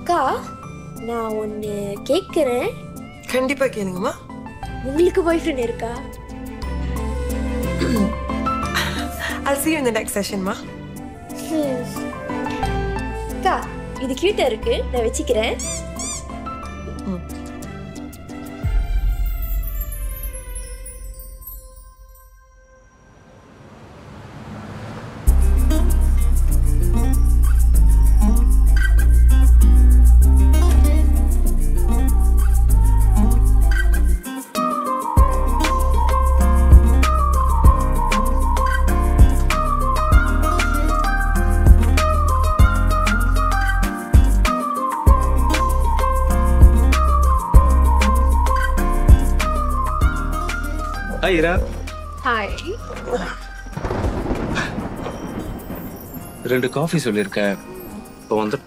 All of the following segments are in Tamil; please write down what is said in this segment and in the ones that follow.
அக்கா நான் ஒன்று கேட்குறேன் கண்டிப்பா கேளுங்கம்மா உங்களுக்கு பாய் ஃப்ரெண்ட் இருக்கா I'll see you in the next session மா ஹம். அக்கா இது கியூட்டா இருக்கு நான் வச்சுக்கிறேன் ஹாய் இரா ஹாய் ரெண்டு காஃபி சொல்லியிருக்கேன் இப்போ வந்து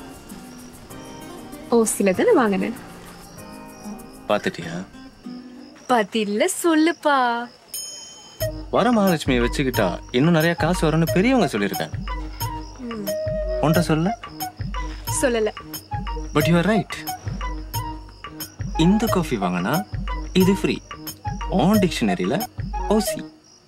ஓ சில தானே வாங்கினேன் பார்த்துட்டியா பதில்ல சொல்லுப்பா வர மகாலட்சுமியை வச்சுக்கிட்டா இன்னும் நிறைய காசு வரும்னு பெரியவங்க சொல்லியிருக்காங்க உன்கிட்ட சொல்ல சொல்லல பட் யூ ஆர் ரைட் இந்த காஃபி வாங்கினா இது ஃப்ரீ ஆன் டிக்ஷனரியில் ஓசி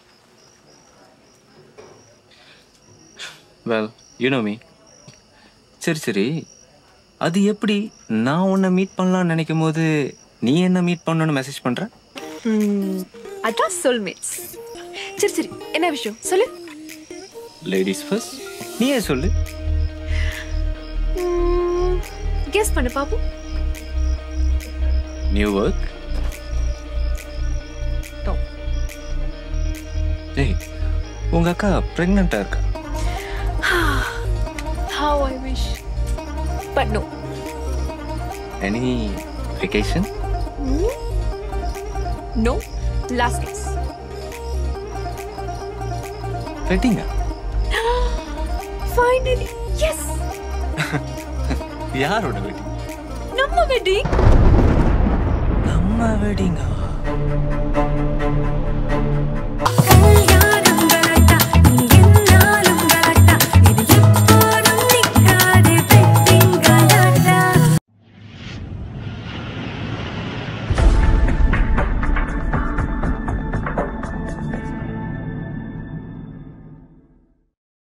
வெல் யூ நோ மீ சரி சரி அது எப்படி நான் உன்னை மீட் பண்ணலாம்னு நினைக்கும் போது நீ என்ன மீட் பண்ணணும்னு மெசேஜ் பண்ற ம், அதான் soulmates சரி சரி என்ன விஷயம் சொல்லு லேடிஸ் ஃபர்ஸ்ட் நீயே சொல்லு கெஸ் பண்ணு பாப்போம் நியூ ஒர்க் No. ஏய் உங்க அக்கா பிரெக்னண்டா இருக்கா How I wish. But no. Any vacation No. Last guess. வெட்டிங்கா Finally. Yes. யாரோட வெட்டிங் நம்ம wedding. நம்ம வெட்டிங்கா